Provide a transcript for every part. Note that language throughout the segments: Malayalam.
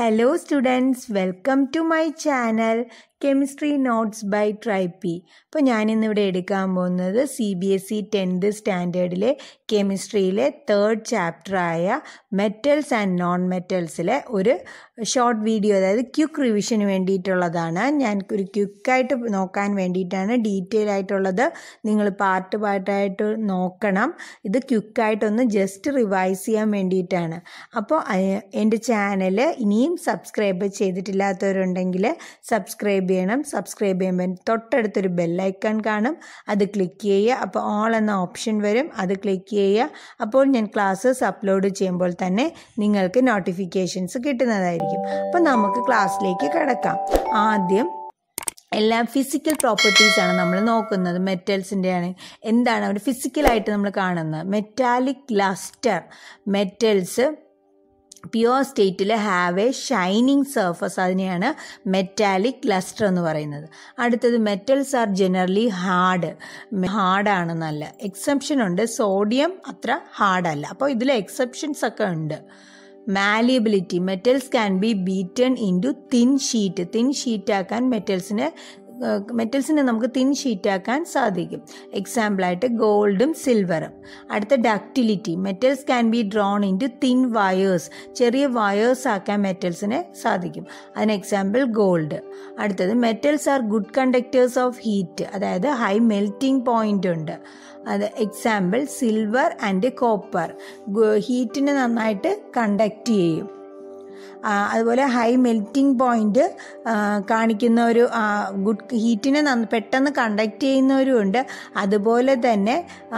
Hello students welcome to my channel chemistry notes by ട്രൈപ്പി അപ്പോൾ ഞാനിന്നിവിടെ എടുക്കാൻ പോകുന്നത് C B S E tenth സ്റ്റാൻഡേർഡിലെ കെമിസ്ട്രിയിലെ തേർഡ് ചാപ്റ്ററായ മെറ്റൽസ് ആൻഡ് നോൺ മെറ്റൽസിലെ ഒരു ഷോർട്ട് വീഡിയോ അതായത് ക്യുക്ക് റിവിഷന് വേണ്ടിയിട്ടുള്ളതാണ് ഞാൻ ഒരു ക്യുക്കായിട്ട് നോക്കാൻ വേണ്ടിയിട്ടാണ് ഡീറ്റെയിൽ ആയിട്ടുള്ളത് നിങ്ങൾ പാർട്ട് പാർട്ടായിട്ട് നോക്കണം ഇത് ക്യുക്കായിട്ടൊന്ന് ജസ്റ്റ് റിവൈസ് ചെയ്യാൻ വേണ്ടിയിട്ടാണ് അപ്പോൾ എൻ്റെ ചാനൽ ഇനിയും സബ്സ്ക്രൈബ് ചെയ്തിട്ടില്ലാത്തവരുണ്ടെങ്കിൽ സബ്സ്ക്രൈബ് ചെയ്യണം സബ്സ്ക്രൈബ് ചെയ്യുമ്പോൾ തൊട്ടടുത്തൊരു ബെല്ലൈക്കൺ കാണും അത് ക്ലിക്ക് ചെയ്യുക അപ്പോൾ ഓൾ എന്ന ഓപ്ഷൻ വരും അത് ക്ലിക്ക് ചെയ്യുക അപ്പോൾ ഞാൻ ക്ലാസ്സസ് അപ്ലോഡ് ചെയ്യുമ്പോൾ തന്നെ നിങ്ങൾക്ക് നോട്ടിഫിക്കേഷൻസ് കിട്ടുന്നതായിരിക്കും അപ്പോൾ നമുക്ക് ക്ലാസ്സിലേക്ക് കിടക്കാം ആദ്യം എല്ലാം ഫിസിക്കൽ പ്രോപ്പർട്ടീസ് ആണ് നമ്മൾ നോക്കുന്നത് മെറ്റൽസിൻ്റെ ആണ് എന്താണ് അവർ ഫിസിക്കലായിട്ട് നമ്മൾ കാണുന്നത് മെറ്റാലിക് ലസ്റ്റർ മെറ്റൽസ് പ്യുവർ സ്റ്റേറ്റിൽ ഹാവ് എ ഷൈനിങ് സർഫസ് അതിനെയാണ് മെറ്റാലിക് ലസ്റ്റർ എന്ന് പറയുന്നത് അടുത്തത് മെറ്റൽസ് ആർ ജനറലി ഹാർഡ് ഹാർഡാണ് നല്ല എക്സെപ്ഷൻ ഉണ്ട് സോഡിയം അത്ര ഹാർഡല്ല അപ്പോൾ ഇതിൽ എക്സെപ്ഷൻസ് ഒക്കെ ഉണ്ട് malleability metals can be beaten into thin sheet thin ഷീറ്റാക്കാൻ മെറ്റൽസിനെ മെറ്റൽസിനെ നമുക്ക് തിൻ ഷീറ്റാക്കാൻ സാധിക്കും എക്സാമ്പിളായിട്ട് ഗോൾഡും സിൽവറും അടുത്ത ductility metals can be drawn into thin wires ചെറിയ വയേഴ്സ് ആക്കാൻ മെറ്റൽസിനെ സാധിക്കും അതിന് എക്സാമ്പിൾ ഗോൾഡ് അടുത്തത് metals are good conductors of heat അതായത് ഹൈ മെൽറ്റിംഗ് പോയിന്റ് ഉണ്ട് അത് എക്സാമ്പിൾ സിൽവർ ആൻഡ് കോപ്പർ ഹീറ്റിനെ നന്നായിട്ട് കണ്ടക്ട് ചെയ്യും അതുപോലെ ഹൈ മെൽറ്റിംഗ് പോയിന്റ് കാണിക്കുന്ന ഒരു ഗുഡ് ഹീറ്റിനെ പെട്ടെന്ന് കണ്ടക്ട് ചെയ്യുന്നവരും ഉണ്ട് അതുപോലെ തന്നെ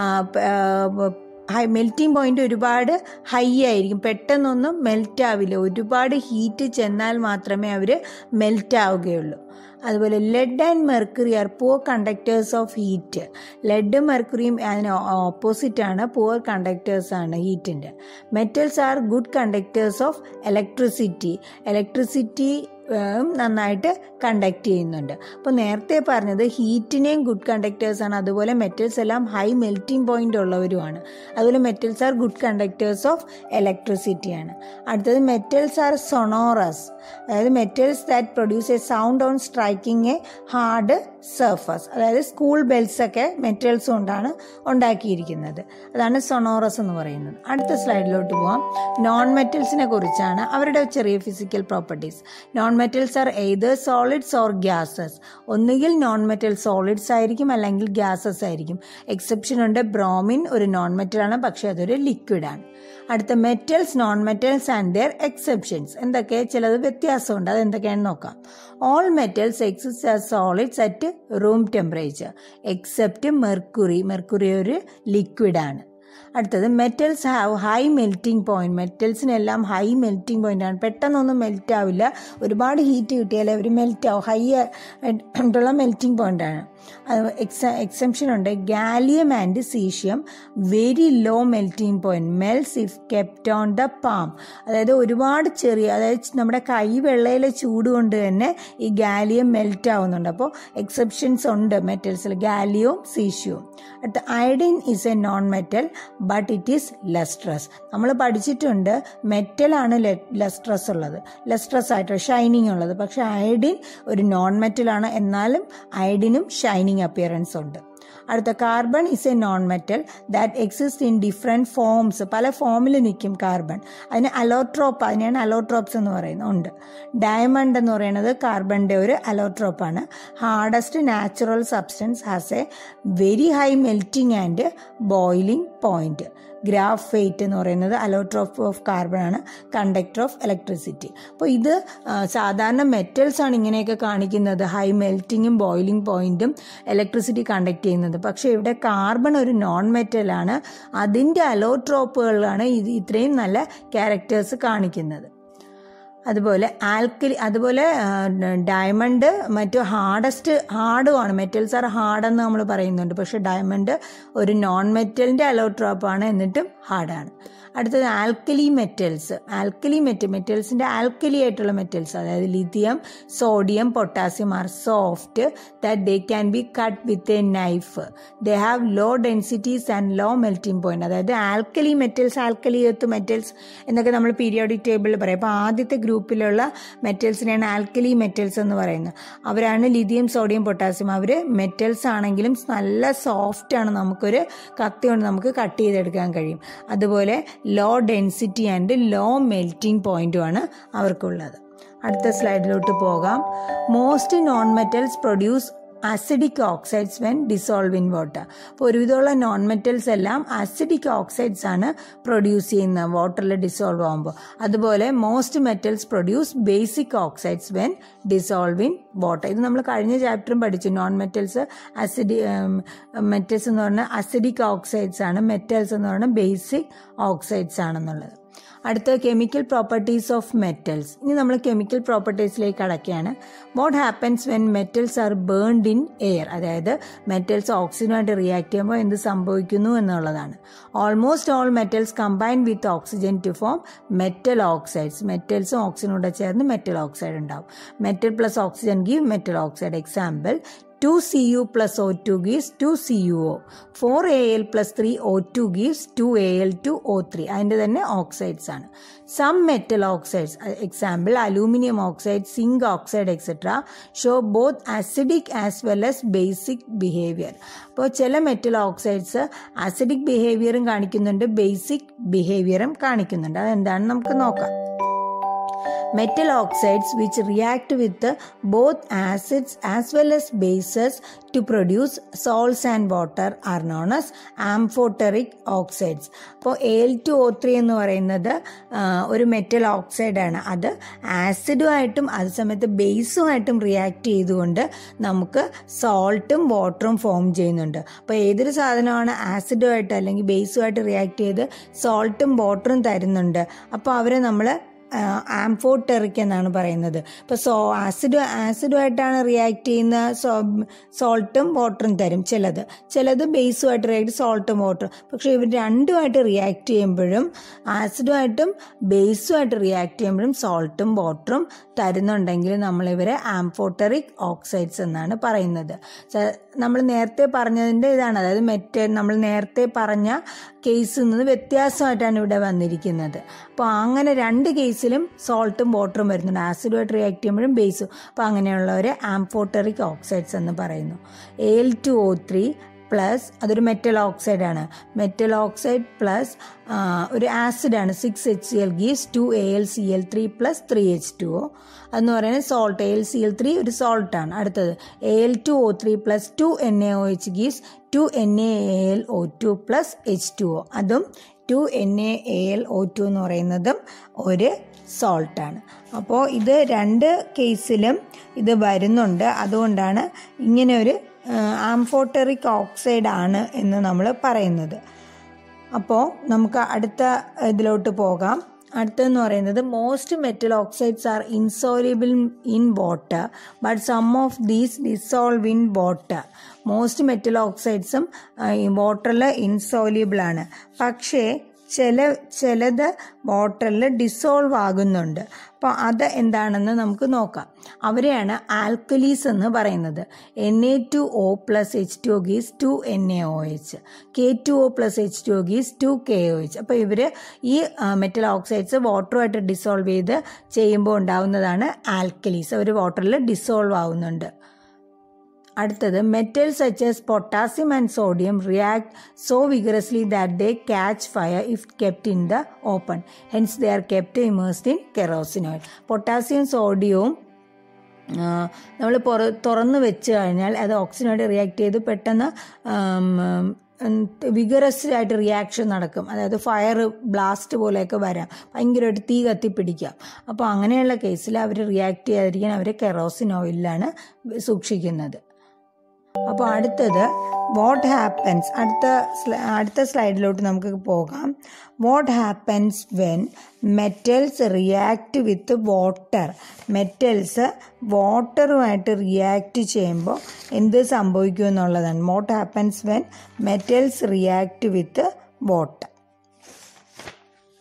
ഹൈ മെൽറ്റിംഗ് പോയിന്റ് ഒരുപാട് ഹൈ ആയിരിക്കും പെട്ടെന്നൊന്നും മെൽറ്റ് ആവില്ല ഒരുപാട് ഹീറ്റ് ചെന്നാൽ മാത്രമേ അവർ മെൽറ്റ് ആവുകയുള്ളൂ അതുപോലെ lead and mercury are poor conductors of heat ലെഡും മെർക്കുറിയും അതിന് ഓപ്പോസിറ്റ് ആണ് പുവർ കണ്ടക്ടേഴ്സ് ആണ് ഹീറ്റിൻ്റെ metals are good conductors of electricity electricity നന്നായിട്ട് കണ്ടക്ട് ചെയ്യുന്നുണ്ട് അപ്പോൾ നേരത്തെ പറഞ്ഞത് ഹീറ്റിനെയും ഗുഡ് കണ്ടക്ടേഴ്സ് ആണ് അതുപോലെ മെറ്റൽസ് എല്ലാം ഹൈ മെൽറ്റിംഗ് പോയിന്റ് ഉള്ളവരുമാണ് അതുപോലെ metals are good conductors of electricity ആണ് അടുത്തത് മെറ്റൽസ് ആർ സൊണോറസ് അതായത് metals that produce a sound on striking a hard surface അതായത് സ്കൂൾ ബെൽസ് ഒക്കെ മെറ്റൽസ് കൊണ്ടാണ് ഉണ്ടാക്കിയിരിക്കുന്നത് അതാണ് സൊണോറസ് എന്ന് പറയുന്നത് അടുത്ത സ്ലൈഡിലോട്ട് പോവാം നോൺ മെറ്റൽസിനെ കുറിച്ചാണ് അവരുടെ ചെറിയ physical properties non metals are either solids or gases ഒന്നുകിൽ നോൺ മെറ്റൽ സോളിഡ്സ് ആയിരിക്കും അല്ലെങ്കിൽ ഗ്യാസസ് ആയിരിക്കും എക്സെപ്ഷൻ ഉണ്ട് ബ്രോമിൻ ഒരു നോൺ മെറ്റലാണ് പക്ഷെ അതൊരു ലിക്വിഡാണ് അടുത്ത metals non metals and there exceptions എന്തൊക്കെ ചിലത് വ്യത്യാസമുണ്ട് അത് എന്തൊക്കെയാണെന്ന് നോക്കാം all metals exist as solids at room temperature except mercury mercury ഒരു ലിക്വിഡാണ് അടുത്തത് metals have high melting point മെറ്റൽസിനെല്ലാം ഹൈ മെൽറ്റിംഗ് പോയിന്റ് ആണ് പെട്ടെന്നൊന്നും മെൽറ്റ് ആവില്ല ഒരുപാട് ഹീറ്റ് കിട്ടിയാൽ അവർ മെൽറ്റ് ആവും ഹൈ ആയിട്ടുള്ള മെൽറ്റിംഗ് പോയിന്റ് ആണ് എക്സ എക്സെപ്ഷൻ ഉണ്ട് gallium and caesium very low melting point melts if kept on the palm അതായത് ഒരുപാട് ചെറിയ അതായത് നമ്മുടെ കൈ വെള്ളയിലെ ചൂട് കൊണ്ട് തന്നെ ഈ ഗാലിയം മെൽറ്റ് ആവുന്നുണ്ട് അപ്പോൾ എക്സെപ്ഷൻസ് ഉണ്ട് മെറ്റൽസിൽ ഗാലിയവും സീഷ്യവും അടുത്ത iodine is a non metal but it is lustrous നമ്മൾ പഠിച്ചിട്ടുണ്ട് മെറ്റലാണ് ലസ്ട്രസ് ഉള്ളത് ലസ്ട്രസ് ആയിട്ട് ഷൈനിങ് ഉള്ളത് പക്ഷെ അയഡിൻ ഒരു നോൺ മെറ്റലാണ് എന്നാലും അയഡിനും ഷൈനിങ് അപ്പിയറൻസ് ഉണ്ട് അടുത്ത carbon is a non metal that exist in different forms പല ഫോമിൽ നിൽക്കും കാർബൺ അതിന് അലോട്രോപ്പ് അതിനെയാണ് അലോട്രോപ്സ് എന്ന് പറയുന്നത് ഉണ്ട് ഡയമണ്ട് എന്ന് പറയുന്നത് കാർബണിൻ്റെ ഒരു അലോട്രോപ്പാണ് hardest natural substance has a very high melting and boiling point graphite എന്ന് പറയുന്നത് അലോട്രോപ്പ് ഓഫ് കാർബൺ ആണ് കണ്ടക്ടർ ഓഫ് ഇലക്ട്രിസിറ്റി അപ്പോൾ ഇത് സാധാരണ മെറ്റൽസ് ആണ് ഇങ്ങനെയൊക്കെ കാണിക്കുന്നത് ഹൈ മെൽറ്റിങ്ങും ബോയിലിംഗ് പോയിന്റും ഇലക്ട്രിസിറ്റി കണ്ടക്ട് ചെയ്യുന്നത് പക്ഷേ ഇവിടെ കാർബൺ ഒരു നോൺ മെറ്റലാണ് അതിൻ്റെ അലോട്രോപ്പുകളിലാണ് ഇത് ഇത്രയും നല്ല ക്യാരക്ടേഴ്സ് കാണിക്കുന്നത് അതുപോലെ ആൽക്കലി അതുപോലെ ഡയമണ്ട് മറ്റു ഹാർഡസ്റ്റ് ഹാർഡുമാണ് മെറ്റൽസ് ആർ ഹാർഡെന്ന് നമ്മൾ പറയുന്നുണ്ട് പക്ഷെ ഡയമണ്ട് ഒരു നോൺ മെറ്റലിൻ്റെ അലോട്രോപ്പാണ് എന്നിട്ടും ഹാർഡാണ് അടുത്തത് ആൽക്കലി മെറ്റൽസ് ആൽക്കലി മെറ്റൽ മെറ്റൽസിൻ്റെ ആൽക്കലി ആയിട്ടുള്ള മെറ്റൽസ് അതായത് lithium sodium potassium are soft that they can be cut with a knife they have low densities and low melting point അതായത് alkali metals alkali earth metals എന്നൊക്കെ നമ്മൾ പീരിയോഡിക് ടേബിളിൽ പറയും അപ്പോൾ ആദ്യത്തെ ഗ്രൂപ്പിലുള്ള മെറ്റൽസിനെയാണ് ആൽക്കലി മെറ്റൽസ് എന്ന് പറയുന്നത് അവരാണ് ലിഥിയം സോഡിയം പൊട്ടാസ്യം അവർ മെറ്റൽസ് ആണെങ്കിലും നല്ല സോഫ്റ്റ് ആണ് നമുക്കൊരു കത്തി കൊണ്ട് നമുക്ക് കട്ട് ചെയ്തെടുക്കാൻ കഴിയും അതുപോലെ low density and low melting പോയിന്റുമാണ് അവർക്കുള്ളത് അടുത്ത സ്ലൈഡിലോട്ട് പോകാം most non metals produce acidic oxides when dissolve in water അപ്പോൾ ഒരുവിധമുള്ള നോൺ മെറ്റൽസ് എല്ലാം അസിഡിക് ഓക്സൈഡ്സ് ആണ് പ്രൊഡ്യൂസ് ചെയ്യുന്നത് വാട്ടറിൽ ഡിസോൾവ് ആകുമ്പോൾ അതുപോലെ most metals produce basic oxides when dissolve in water ഇത് നമ്മൾ കഴിഞ്ഞ ചാപ്റ്ററും പഠിച്ചു നോൺ മെറ്റൽസ് അസിഡി മെറ്റൽസ് എന്ന് പറഞ്ഞാൽ അസിഡിക് ഓക്സൈഡ്സ് ആണ് മെറ്റൽസ് എന്ന് പറഞ്ഞാൽ ബേസിക് ഓക്സൈഡ്സ് ആണെന്നുള്ളത് അടുത്ത കെമിക്കൽ പ്രോപ്പർട്ടീസ് ഓഫ് മെറ്റൽസ് ഇനി നമ്മൾ കെമിക്കൽ പ്രോപ്പർട്ടീസിലേക്ക് കടക്കുകയാണ് what happens when metals are burned in air അതായത് മെറ്റൽസ് ഓക്സിജനുമായിട്ട് റിയാക്ട് ചെയ്യുമ്പോൾ എന്ത് സംഭവിക്കുന്നു എന്നുള്ളതാണ് almost all metals combine with oxygen to form metal oxides മെറ്റൽസും ഓക്സിജനും കൂടെ ചേർന്ന് മെറ്റൽ ഓക്സൈഡ് ഉണ്ടാവും metal plus oxygen give metal oxide example 2Cu plus O2 gives 2CuO 4Al plus 3O2 gives 2Al2O3 അതിൻ്റെ തന്നെ ഓക്സൈഡ്സ് ആണ് some metal oxides example aluminium oxide zinc oxide etcetera show both acidic as well as basic behaviour അപ്പോൾ ചില മെറ്റൽ ഓക്സൈഡ്സ് അസിഡിക് ബിഹേവിയറും കാണിക്കുന്നുണ്ട് ബേസിക് ബിഹേവിയറും കാണിക്കുന്നുണ്ട് അതെന്താണെന്ന് നമുക്ക് നോക്കാം metal oxides which react with both acids as well as bases to produce salts and water are known as amphoteric oxides അപ്പോൾ എൽ ടു ഒ ത്രീ എന്ന് പറയുന്നത് ഒരു മെറ്റൽ ഓക്സൈഡാണ് അത് ആസിഡുമായിട്ടും അതേസമയത്ത് ബേസുമായിട്ടും റിയാക്ട് ചെയ്തുകൊണ്ട് നമുക്ക് സോൾട്ടും വാട്ടറും ഫോം ചെയ്യുന്നുണ്ട് അപ്പോൾ ഏതൊരു സാധനമാണ് ആസിഡുമായിട്ട് അല്ലെങ്കിൽ ബേസുമായിട്ട് റിയാക്ട് ചെയ്ത് സോൾട്ടും വാട്ടറും തരുന്നുണ്ട് അപ്പോൾ അവരെ നമ്മൾ ആംഫോട്ടെറിക് എന്നാണ് പറയുന്നത് ഇപ്പോൾ സോ ആസിഡ് ആസിഡുമായിട്ടാണ് റിയാക്ട് ചെയ്യുന്ന സോൾട്ടും വാട്ടറും തരും ചിലത് ചിലത് ബേസുമായിട്ട് റിയാക്ട് സോൾട്ടും വാട്ടറും പക്ഷേ ഇവർ രണ്ടുമായിട്ട് റിയാക്ട് ചെയ്യുമ്പോഴും ആസിഡുമായിട്ടും ബേസുമായിട്ട് റിയാക്ട് ചെയ്യുമ്പോഴും സോൾട്ടും വാട്ടറും തരുന്നുണ്ടെങ്കിൽ നമ്മളിവരെ ആംഫോട്ടറിക് ഓക്സൈഡ്സ് എന്നാണ് പറയുന്നത് നമ്മൾ നേരത്തെ പറഞ്ഞതിൻ്റെ ഇതാണ് അതായത് മെറ്റ നമ്മൾ നേരത്തെ പറഞ്ഞ കേസിൽ നിന്ന് വ്യത്യാസമായിട്ടാണ് ഇവിടെ വന്നിരിക്കുന്നത് അപ്പോൾ അങ്ങനെ രണ്ട് കേസിലും സോൾട്ടും വാട്ടറും വരുന്നുണ്ട് ആസിഡുമായിട്ട് റിയാക്ട് ചെയ്യുമ്പോഴും ബേസും അപ്പോൾ അങ്ങനെയുള്ളവർ ആംഫോട്ടറിക് ഓക്സൈഡ്സ് എന്ന് പറയുന്നു L two O three plus അതൊരു മെറ്റൽ ഓക്സൈഡ് ആണ് മെറ്റൽ ഓക്സൈഡ് പ്ലസ് ഒരു ആസിഡാണ് six H C L gives two A L C L three plus three H two O എന്ന് പറയുന്നത് salt A L C L three ഒരു സോൾട്ടാണ് അടുത്തത് A L two O three plus two N A O H gives two N A L O two plus H two O അതും two N A L O two എന്ന് പറയുന്നതും ഒരു സോൾട്ടാണ് അപ്പോൾ ഇത് രണ്ട് കേസിലും ഇത് വരുന്നുണ്ട് അതുകൊണ്ടാണ് ഇങ്ങനെ ഒരു ആംഫോട്ടറിക് ഓക്സൈഡ് ആണ് എന്ന് നമ്മൾ പറയുന്നത് അപ്പോൾ നമുക്ക് അടുത്ത ഇതിലോട്ട് പോകാം അടുത്തെന്ന് പറയുന്നത് most metal oxides are insoluble in water but some of these dissolve in water most metal ഓക്സൈഡ്സും വാട്ടറിൽ ഇൻസോലിബിൾ ആണ് പക്ഷേ ചില ചിലത് വാട്ടറിൽ ഡിസോൾവ് ആകുന്നുണ്ട് അപ്പോൾ അത് എന്താണെന്ന് നമുക്ക് നോക്കാം അവരെയാണ് ആൽക്കലീസ് എന്ന് പറയുന്നത് N A two O plus H two gives two N A O H K two O plus H two gives two K O H അപ്പോൾ ഇവർ ഈ മെറ്റൽ ഓക്സൈഡ്സ് വാട്ടറുമായിട്ട് ഡിസോൾവ് ചെയ്ത് ചെയ്യുമ്പോൾ ഉണ്ടാവുന്നതാണ് ആൽക്കലീസ് അവർ വാട്ടറിൽ ഡിസോൾവ് ആവുന്നുണ്ട് അടുത്തത് metal such as potassium and sodium react so vigorously that they catch fire if kept in the open hence they are kept immersed in kerosene oil potassium സോഡിയവും നമ്മൾ പുറ തുറന്ന് വെച്ച് കഴിഞ്ഞാൽ അത് ഓക്സിജനായിട്ട് റിയാക്ട് ചെയ്ത് പെട്ടെന്ന് വിഗറസ് ആയിട്ട് റിയാക്ഷൻ നടക്കും അതായത് ഫയർ ബ്ലാസ്റ്റ് പോലെയൊക്കെ വരാം ഭയങ്കരമായിട്ട് തീ കത്തിപ്പിടിക്കാം അപ്പോൾ അങ്ങനെയുള്ള കേസിൽ അവർ റിയാക്ട് ചെയ്യാതിരിക്കാൻ അവർ കെറോസിൻ ഓയിലാണ് സൂക്ഷിക്കുന്നത് അപ്പോൾ അടുത്തത് വാട്ട് ഹാപ്പൻസ് അടുത്ത അടുത്ത സ്ലൈഡിലോട്ട് നമുക്ക് പോകാം what happens when metals react with water metals വാട്ടറുമായിട്ട് റിയാക്ട് ചെയ്യുമ്പോൾ എന്ത് സംഭവിക്കും എന്നുള്ളതാണ് what happens when metals react with water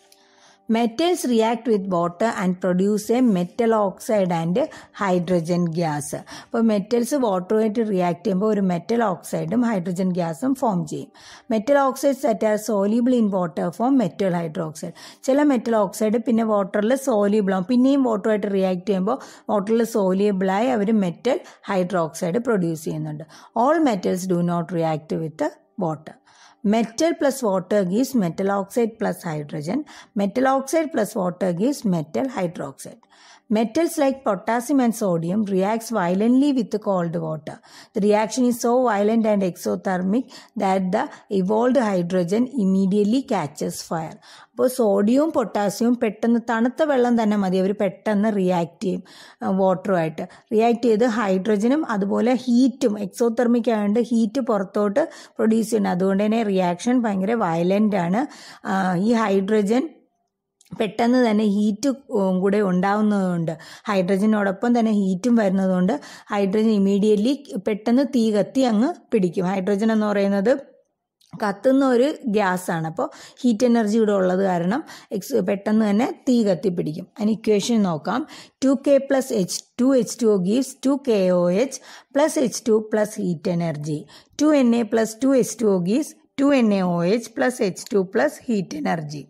metals react with water and produce a metal oxide and hydrogen gas അപ്പോൾ മെറ്റൽസ് വാട്ടറുമായിട്ട് റിയാക്ട് ചെയ്യുമ്പോൾ ഒരു മെറ്റൽ ഓക്സൈഡും ഹൈഡ്രജൻ ഗ്യാസും ഫോം ചെയ്യും metal oxides that are soluble in water form metal hydroxide ചില മെറ്റൽ ഓക്സൈഡ് പിന്നെ വാട്ടറിൽ സോലിബിൾ ആവും പിന്നെയും വാട്ടറുമായിട്ട് റിയാക്ട് ചെയ്യുമ്പോൾ വാട്ടറിൽ സോലിയബിളായി അവർ മെറ്റൽ ഹൈഡ്രോക്സൈഡ് പ്രൊഡ്യൂസ് ചെയ്യുന്നുണ്ട് all metals do not react with water metal plus water gives metal oxide plus hydrogen metal oxide plus water gives metal hydroxide metals like potassium and sodium reacts violently with cold water the reaction is so violent and exothermic that the evolved hydrogen immediately catches fire അപ്പോൾ സോഡിയവും പൊട്ടാസ്യവും പെട്ടെന്ന് തണുത്ത വെള്ളം തന്നെ മതി അവർ പെട്ടെന്ന് റിയാക്ട് ചെയ്യും വാട്ടറുമായിട്ട് റിയാക്ട് ചെയ്ത് ഹൈഡ്രജനും അതുപോലെ ഹീറ്റും എക്സോതെർമിക് ആയതുകൊണ്ട് ഹീറ്റ് പുറത്തോട്ട് പ്രൊഡ്യൂസ് ചെയ്യുന്നത് അതുകൊണ്ട് തന്നെ റിയാക്ഷൻ ഭയങ്കര വയലൻ്റ് ആണ് ഈ ഹൈഡ്രജൻ പെട്ടെന്ന് തന്നെ ഹീറ്റ് കൂടെ ഉണ്ടാവുന്നതുകൊണ്ട് ഹൈഡ്രജനോടൊപ്പം തന്നെ ഹീറ്റും വരുന്നതുകൊണ്ട് ഹൈഡ്രജൻ ഇമീഡിയറ്റ്ലി പെട്ടെന്ന് തീ കത്തി അങ്ങ് പിടിക്കും ഹൈഡ്രജൻ എന്ന് പറയുന്നത് കത്തുന്ന ഒരു ഗ്യാസാണ് അപ്പോൾ ഹീറ്റ് എനർജി ഇവിടെ ഉള്ളത് കാരണം എക്സ് പെട്ടെന്ന് തന്നെ തീ കത്തിപ്പിടിക്കും അതിന് ഇക്വേഷൻ നോക്കാം two K plus H two H two O gives two K O H plus H two plus heat energy two N A plus two H two O gives two N A O H plus H two plus heat energy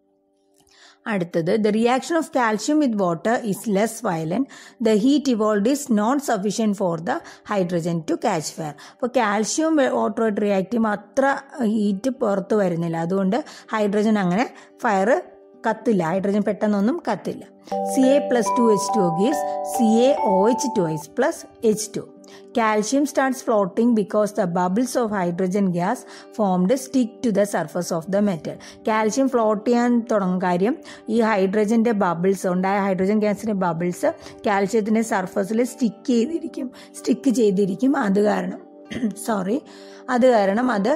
അടുത്തത് the reaction of calcium with water is less violent the heat evolve is not sufficient for the hydrogen to catch fire അപ്പോൾ കാൽഷ്യം വാട്ടറുമായിട്ട് റിയാക്ട് ചെയ്യുമ്പോൾ അത്ര ഹീറ്റ് പുറത്ത് വരുന്നില്ല അതുകൊണ്ട് ഹൈഡ്രജൻ അങ്ങനെ ഫയർ കത്തില്ല ഹൈഡ്രജൻ പെട്ടെന്നൊന്നും കത്തില്ല C A plus two H two gives C A O H two ice plus H two Calcium starts floating because the bubbles of hydrogen gas formed stick to the surface of the metal. Calcium float ചെയ്യാൻ തുടങ്ങും കാര്യം ഈ ഹൈഡ്രജൻ്റെ ബബിൾസ് ഉണ്ടായ ഹൈഡ്രജൻ ഗ്യാസിൻ്റെ ബബിൾസ് കാൽഷ്യത്തിൻ്റെ സർഫസിൽ സ്റ്റിക്ക് ചെയ്തിരിക്കും സ്റ്റിക്ക് ചെയ്തിരിക്കും അത് കാരണം സോറി അത് കാരണം അത്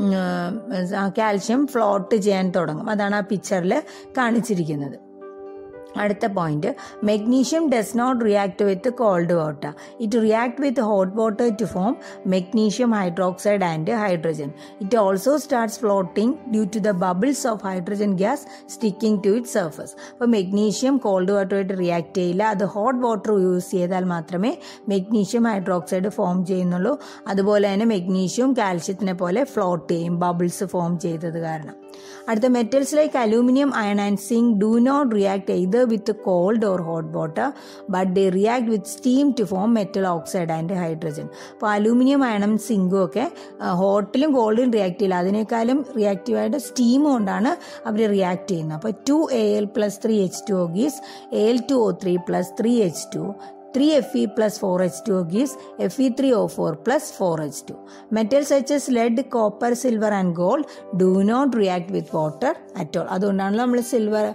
കാൽഷ്യം ഫ്ലോട്ട് ചെയ്യാൻ തുടങ്ങും അതാണ് ആ പിക്ചറിൽ കാണിച്ചിരിക്കുന്നത് അടുത്ത point magnesium does not react with cold water it react with hot water to form magnesium hydroxide and hydrogen it also starts floating due to the bubbles of hydrogen gas sticking to it surface അപ്പോൾ മെഗ്നീഷ്യം കോൾഡ് വാട്ടറുമായിട്ട് റിയാക്ട് ചെയ്യില്ല അത് ഹോട്ട് വാട്ടർ യൂസ് ചെയ്താൽ മാത്രമേ മെഗ്നീഷ്യം ഹൈഡ്രോക്സൈഡ് ഫോം ചെയ്യുന്നുള്ളൂ അതുപോലെ തന്നെ മെഗ്നീഷ്യവും കാൽഷ്യത്തിനെ പോലെ ഫ്ലോട്ട് ചെയ്യും ബബിൾസ് ഫോം ചെയ്തത് കാരണം അടുത്ത metals like aluminium iron and zinc do not react either with cold or hot water but they react with steam to form metal oxide and hydrogen അപ്പോൾ അലൂമിനിയം അയണും സിങ്കും ഒക്കെ ഹോട്ടിലും കോൾഡിലും റിയാക്ട് ചെയ്യില്ല അതിനേക്കാളും റിയാക്റ്റീവായിട്ട് സ്റ്റീം കൊണ്ടാണ് അവർ റിയാക്ട് ചെയ്യുന്നത് അപ്പോൾ two A L plus three H two O gives A L two O three plus three H two 3Fe plus 4H2O gives Fe3O4 plus 4H2. Metals such as lead, copper, silver and gold do not react with water at all. അതുകൊണ്ടാണല്ലോ നമ്മൾ സിൽവർ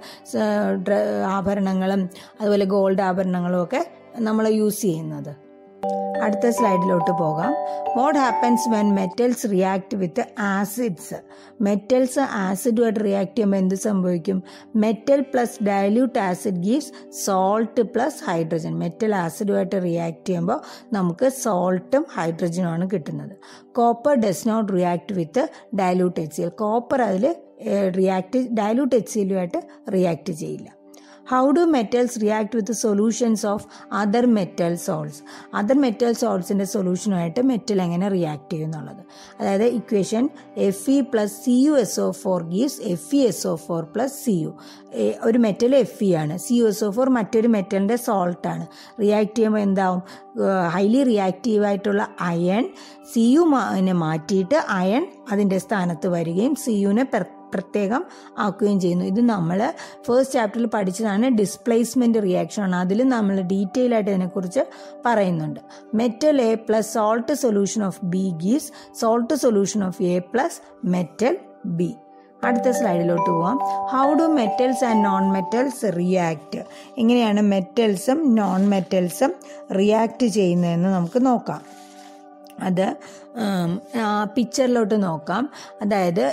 ആഭരണങ്ങളും അതുപോലെ ഗോൾഡ് ആഭരണങ്ങളും ഒക്കെ നമ്മൾ യൂസ് ചെയ്യുന്നത് അടുത്ത സ്ലൈഡിലോട്ട് പോകാം what happens when metals react with acids metals ആസിഡുമായിട്ട് റിയാക്ട് ചെയ്യുമ്പോൾ എന്ത് സംഭവിക്കും metal plus dilute acid gives salt plus hydrogen metal ആസിഡുമായിട്ട് റിയാക്ട് ചെയ്യുമ്പോൾ നമുക്ക് സോൾട്ടും ഹൈഡ്രജനുമാണ് കിട്ടുന്നത് copper does not react with dilute H C L copper അതിൽ റിയാക്ട് ഡയല്യൂട്ട് എച്ച് സി എല്ലുമായിട്ട് റിയാക്ട് ചെയ്യില്ല how do metals react with solutions of other metal salts other metal സോൾട്സിൻ്റെ സൊല്യൂഷനുമായിട്ട് മെറ്റൽ എങ്ങനെ റിയാക്ട് ചെയ്യും എന്നുള്ളത് അതായത് equation F E plus C U S O four gives F E S O four plus C U ഒരു മെറ്റൽ എഫ് ഇ ആണ് C U S O four മറ്റൊരു മെറ്റലിൻ്റെ സോൾട്ടാണ് റിയാക്ട് ചെയ്യുമ്പോൾ എന്താവും ഹൈലി റിയാക്റ്റീവ് ആയിട്ടുള്ള അയൺ സി യു മാറ്റിയിട്ട് അയൺ അതിൻ്റെ സ്ഥാനത്ത് വരികയും സി യുനെ പ്രത്യേകം ആക്കുകയും ചെയ്യുന്നു ഇത് നമ്മൾ ഫസ്റ്റ് ചാപ്റ്ററിൽ പഠിച്ചതാണ് ഡിസ്പ്ലേസ്മെന്റ് റിയാക്ഷൻ ആണ് അതിൽ നമ്മൾ ഡീറ്റെയിൽ ആയിട്ട് ഇതിനെക്കുറിച്ച് പറയുന്നുണ്ട് metal A plus salt solution of B gives salt solution of A plus metal B അടുത്ത സ്ലൈഡിലോട്ട് പോവാം how do metals and non metals react എങ്ങനെയാണ് മെറ്റൽസും നോൺ മെറ്റൽസും റിയാക്ട് ചെയ്യുന്നതെന്ന് നമുക്ക് നോക്കാം അത് പിക്ചറിലോട്ട് നോക്കാം അതായത്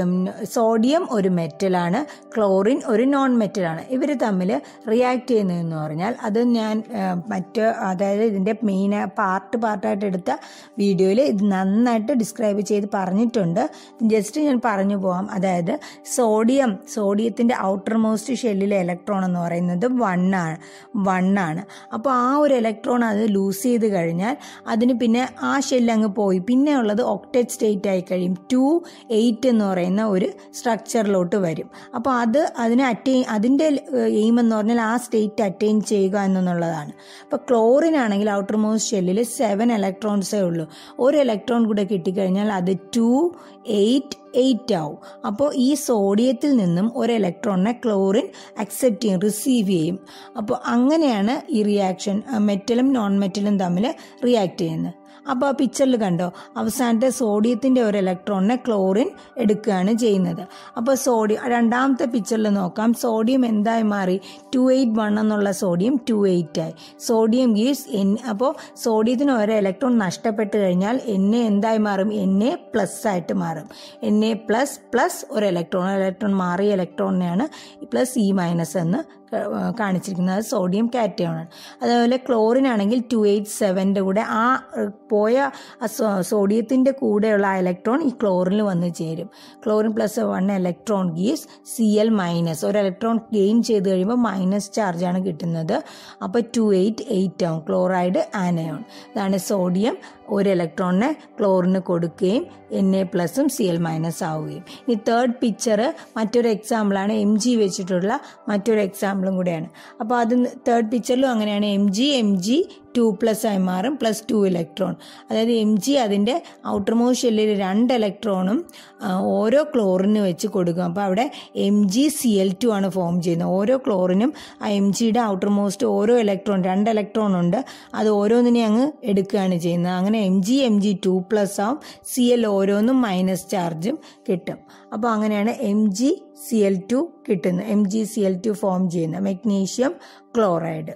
സോഡിയം ഒരു മെറ്റലാണ് ക്ലോറിൻ ഒരു നോൺ മെറ്റലാണ് ഇവർ തമ്മിൽ റിയാക്ട് ചെയ്യുന്നതെന്ന് പറഞ്ഞാൽ അത് ഞാൻ മറ്റ് അതായത് ഇതിൻ്റെ മെയിൻ പാർട്ട് പാർട്ടായിട്ട് എടുത്ത വീഡിയോയിൽ ഇത് നന്നായിട്ട് ഡിസ്ക്രൈബ് ചെയ്ത് പറഞ്ഞിട്ടുണ്ട് ജസ്റ്റ് ഞാൻ പറഞ്ഞു പോവാം അതായത് സോഡിയം സോഡിയത്തിൻ്റെ ഔട്ടർ മോസ്റ്റ് ഷെല്ലിലെ ഇലക്ട്രോൺ എന്ന് പറയുന്നത് വൺ ആണ് വൺ ആണ് അപ്പോൾ ആ ഒരു ഇലക്ട്രോൺ അത് ലൂസ് ചെയ്ത് കഴിഞ്ഞാൽ അതിന് പിന്നെ ആ ഷെല്ല് അങ്ങ് പോയി പിന്നെ ഉള്ളത് ഒക്ടേറ്റ് സ്റ്റേറ്റ് ആയി കഴിയും ടു എയ്റ്റ് എന്ന് പറയുന്ന ഒരു സ്ട്രക്ചറിലോട്ട് വരും അപ്പോൾ അത് അതിനെ അറ്റൈൻ അതിൻ്റെ എയിം എന്ന് പറഞ്ഞാൽ ആ സ്റ്റേറ്റ് അറ്റൈൻ ചെയ്യുക എന്നുള്ളതാണ് അപ്പോൾ ക്ലോറിൻ ആണെങ്കിൽ ഔട്ടർ മോസ്റ്റ് ഷെല്ലിൽ സെവൻ ഇലക്ട്രോൺസേ ഉള്ളൂ ഒരു ഇലക്ട്രോൺ കൂടെ കിട്ടിക്കഴിഞ്ഞാൽ അത് ടു എയ്റ്റ് എയ്റ്റ് ആവും അപ്പോൾ ഈ സോഡിയത്തിൽ നിന്നും ഒരു ഇലക്ട്രോണിനെ ക്ലോറിൻ അക്സെപ്റ്റ് ചെയ്യും റിസീവ് ചെയ്യും അപ്പോൾ അങ്ങനെയാണ് ഈ റിയാക്ഷൻ മെറ്റലും നോൺ മെറ്റലും തമ്മിൽ റിയാക്ട് ചെയ്യുന്നത് അപ്പോൾ ആ പിക്ചറിൽ കണ്ടോ അവസാനത്തെ സോഡിയത്തിൻ്റെ ഒരു ഇലക്ട്രോണിനെ ക്ലോറിൻ എടുക്കുകയാണ് ചെയ്യുന്നത് അപ്പോൾ സോഡിയം രണ്ടാമത്തെ പിക്ചറിൽ നോക്കാം സോഡിയം എന്തായി മാറി ടു എയ്റ്റ് വൺ എന്നുള്ള സോഡിയം ടു എയ്റ്റ് ആയി സോഡിയം ഗീവ്സ് എൻ അപ്പോൾ സോഡിയത്തിന് ഒരു ഇലക്ട്രോൺ നഷ്ടപ്പെട്ട് കഴിഞ്ഞാൽ എൻ എ എന്തായി മാറും എൻ എ പ്ലസ് ആയിട്ട് മാറും എൻ എ പ്ലസ് പ്ലസ് ഒരു ഇലക്ട്രോൺ ഇലക്ട്രോൺ മാറിയ ഇലക്ട്രോണിനെയാണ് പ്ലസ് ഇ മൈനസ് എന്ന് കാണിച്ചിരിക്കുന്നത് സോഡിയം കാറ്റയോൺ ആണ് അതേപോലെ ക്ലോറിൻ ആണെങ്കിൽ ടു എയ്റ്റ് സെവൻ്റെ കൂടെ ആ പോയ സോഡിയത്തിൻ്റെ കൂടെയുള്ള ആ ഇലക്ട്രോൺ ഈ ക്ലോറിനിൽ വന്ന് ചേരും chlorine plus one electron gives C L minus ഒരു ഇലക്ട്രോൺ ഗെയിൻ ചെയ്ത് കഴിയുമ്പോൾ മൈനസ് ചാർജാണ് കിട്ടുന്നത് അപ്പോൾ ടു എയ്റ്റ് എയ്റ്റ് ആവും ക്ലോറൈഡ് ആനയോൺ ഇതാണ് സോഡിയം ഒരു ഇലക്ട്രോണിനെ ക്ലോറിന് കൊടുക്കുകയും എൻ എ പ്ലസും സി എൽ മൈനസ് ആവുകയും ഇനി തേർഡ് പിക്ചർ മറ്റൊരു എക്സാമ്പിളാണ് എം ജി വെച്ചിട്ടുള്ള മറ്റൊരു എക്സാമ്പിളും കൂടെയാണ് അപ്പോൾ അത് തേർഡ് പിക്ചറിലും അങ്ങനെയാണ് M G M G two plus ആയി മാറും പ്ലസ് ടു ഇലക്ട്രോൺ അതായത് എം ജി അതിൻ്റെ ഔട്ടർ മോസ്റ്റ് ഷെല്ലിൽ രണ്ട് ഇലക്ട്രോണും ഓരോ ക്ലോറിന് വെച്ച് കൊടുക്കും അപ്പോൾ അവിടെ M G C L two ആണ് ഫോം ചെയ്യുന്നത് ഓരോ ക്ലോറിനും ആ എം ജിയുടെ ഔട്ടർ മോസ്റ്റ് ഓരോ ഇലക്ട്രോൺ രണ്ട് ഇലക്ട്രോൺ ഉണ്ട് അത് ഓരോന്നിനെ അങ്ങ് എടുക്കുകയാണ് ചെയ്യുന്നത് അങ്ങനെ M G M G two plus ആവും സി എൽ ഓരോന്നും മൈനസ് ചാർജും കിട്ടും അപ്പോൾ അങ്ങനെയാണ് M G C L two കിട്ടുന്നത് M G C L two form ചെയ്യുന്നത് മെഗ്നീഷ്യം ക്ലോറൈഡ്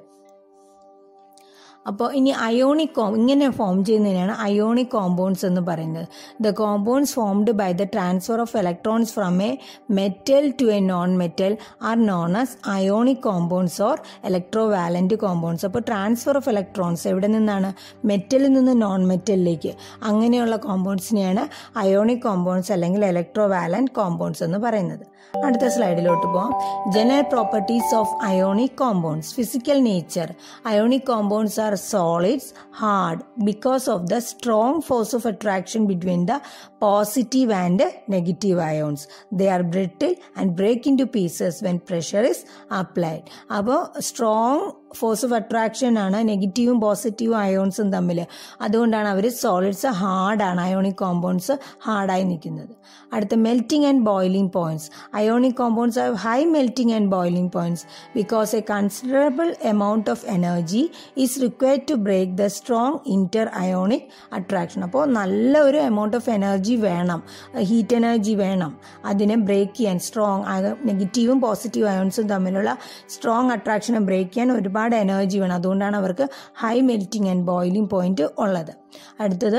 അപ്പോൾ ഇനി അയോണിക് കോം ഇങ്ങനെ ഫോം ചെയ്യുന്നതിനാണ് അയോണിക് കോമ്പൗണ്ട്സ് എന്ന് പറയുന്നത് the compounds formed by the transfer of electrons from a metal to a non metal are known as ionic compounds or electrovalent compounds അപ്പോൾ ട്രാൻസ്ഫർ ഓഫ് ഇലക്ട്രോൺസ് എവിടെ നിന്നാണ് മെറ്റലിൽ നിന്ന് നോൺ മെറ്റലിലേക്ക് അങ്ങനെയുള്ള കോമ്പൗണ്ട്സിനെയാണ് അയോണിക് കോമ്പൗണ്ട്സ് അല്ലെങ്കിൽ ഇലക്ട്രോ വാലന്റ് കോമ്പൗണ്ട്സ് എന്ന് പറയുന്നത് അടുത്ത സ്ലൈഡിലോട്ട് പോകാം general properties of ionic compounds physical nature ionic compounds are solids hard because of the strong force of attraction between the positive and negative ions. They are brittle and break into pieces when pressure is applied. അപ്പോൾ സ്ട്രോങ് ഫോഴ്സ് ഓഫ് അട്രാക്ഷൻ ആണ് നെഗറ്റീവും പോസിറ്റീവും അയോൺസും തമ്മിൽ അതുകൊണ്ടാണ് അവർ സോളിഡ്സ് ഹാർഡാണ് അയോണിക് കോമ്പൗണ്ട്സ് ഹാർഡായി നിൽക്കുന്നത് അടുത്ത melting and boiling points ionic compounds have high melting and boiling points because a considerable amount of energy is required to break the strong inter ionic attraction അപ്പോൾ നല്ല ഒരു എമൗണ്ട് ഓഫ് എനർജി വേണം ഹീറ്റ് എനർജി വേണം അതിനെ ബ്രേക്ക് ചെയ്യാൻ സ്ട്രോങ് നെഗറ്റീവും പോസിറ്റീവ് അയോൺസും തമ്മിലുള്ള സ്ട്രോങ് അട്രാക്ഷനെ ബ്രേക്ക് ചെയ്യാൻ ഒരുപാട് എനർജി വേണം അതുകൊണ്ടാണ് അവർക്ക് high melting and boiling point ഉള്ളത് അടുത്തത്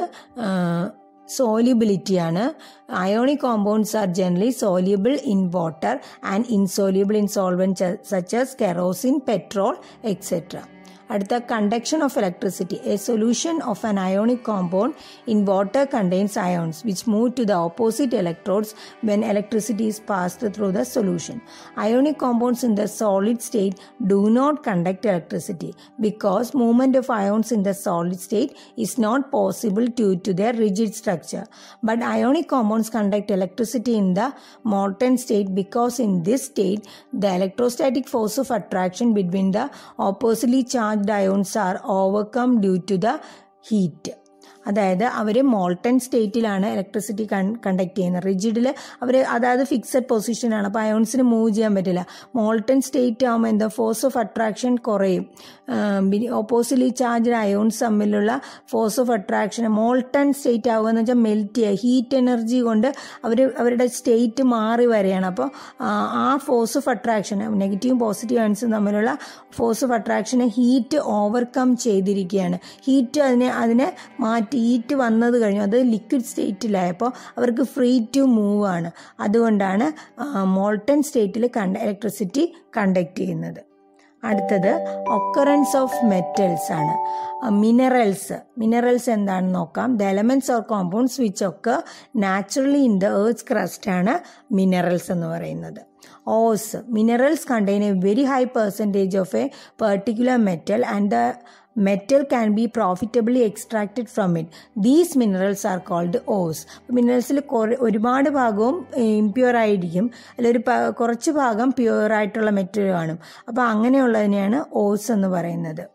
സോല്യൂബിലിറ്റിയാണ് ionic compounds are generally soluble in water and insoluble in solvent such as kerosene petrol etcetera അടുത്ത conduction of electricity a solution of an ionic compound in water contains ions which move to the opposite electrodes when electricity is passed through the solution. Ionic compounds in the solid state do not conduct electricity because movement of ions in the solid state is not possible due to their rigid structure. But ionic compounds conduct electricity in the molten state because in this state the electrostatic force of attraction between the oppositely charged ions are overcome due to the heat. അതായത് അവർ മോൾട്ടൺ സ്റ്റേറ്റിലാണ് ഇലക്ട്രിസിറ്റി കണ്ടക്ട് ചെയ്യുന്നത് റിജിഡിൽ അവർ അതായത് ഫിക്സഡ് പൊസിഷനാണ് അപ്പോൾ അയോൺസിന് മൂവ് ചെയ്യാൻ പറ്റില്ല മോൾട്ടൺ സ്റ്റേറ്റ് ആകുമ്പോൾ എന്താ ഫോഴ്സ് ഓഫ് അട്രാക്ഷൻ കുറയും ഓപ്പോസിറ്റ്ലി ചാർജ് അയോൺസ് തമ്മിലുള്ള force of attraction molten state ആവുക എന്ന് വെച്ചാൽ മെൽറ്റ് ചെയ്യുക ഹീറ്റ് എനർജി കൊണ്ട് അവർ അവരുടെ സ്റ്റേറ്റ് മാറി വരികയാണ് അപ്പോൾ ആ ഫോഴ്സ് ഓഫ് അട്രാക്ഷൻ നെഗറ്റീവും പോസിറ്റീവ് അയോൺസും തമ്മിലുള്ള ഫോഴ്സ് ഓഫ് അട്രാക്ഷനെ ഹീറ്റ് ഓവർകം ചെയ്തിരിക്കുകയാണ് ഹീറ്റ് അതിനെ അതിനെ മാറ്റി സ്റ്റേറ്റ് വന്നത് കഴിഞ്ഞു അത് ലിക്വിഡ് സ്റ്റേറ്റിലായപ്പോൾ അവർക്ക് ഫ്രീ ടു മൂവ് ആണ് അതുകൊണ്ടാണ് മോൾട്ടൺ സ്റ്റേറ്റിൽ കണ്ട ഇലക്ട്രിസിറ്റി കണ്ടക്ട് ചെയ്യുന്നത് അടുത്തത് ഒക്കറൻസ് ഓഫ് മെറ്റൽസ് ആണ് മിനറൽസ് മിനറൽസ് എന്താണെന്ന് നോക്കാം the elements or compounds which occur naturally in the earth crust ആണ് മിനറൽസ് എന്ന് പറയുന്നത് ores minerals contain a very high percentage of a particular metal and the metal can be profitably extracted from it these minerals are called ores മിനറൽസിൽ കുറേ ഒരുപാട് ഭാഗവും ഇംപ്യൂർ ആയിരിക്കും അതിലൊരു കുറച്ച് ഭാഗം പ്യുവർ ആയിട്ടുള്ള മെറ്റൽ കാണും അപ്പോൾ അങ്ങനെയുള്ളതിനെയാണ് ഓസ് എന്ന് പറയുന്നത്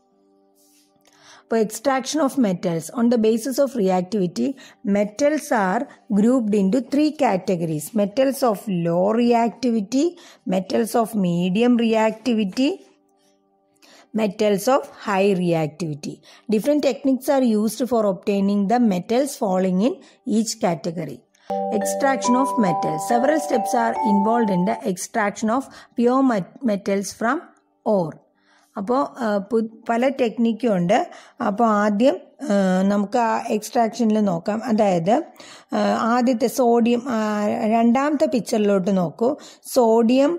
For extraction of metals on the basis of reactivity, metals are grouped into three categories metals of low reactivity, metals of medium reactivity, metals of high reactivity. Different techniques are used for obtaining the metals falling in each category. Extraction of metals. Several steps are involved in the extraction of pure metals from ore. അപ്പോൾ പല ടെക്നിക്കും ഉണ്ട് അപ്പോൾ ആദ്യം നമുക്ക് ആ എക്സ്ട്രാക്ഷനിൽ നോക്കാം അതായത് ആദ്യത്തെ സോഡിയം രണ്ടാമത്തെ പിക്ചറിലോട്ട് നോക്കൂ sodium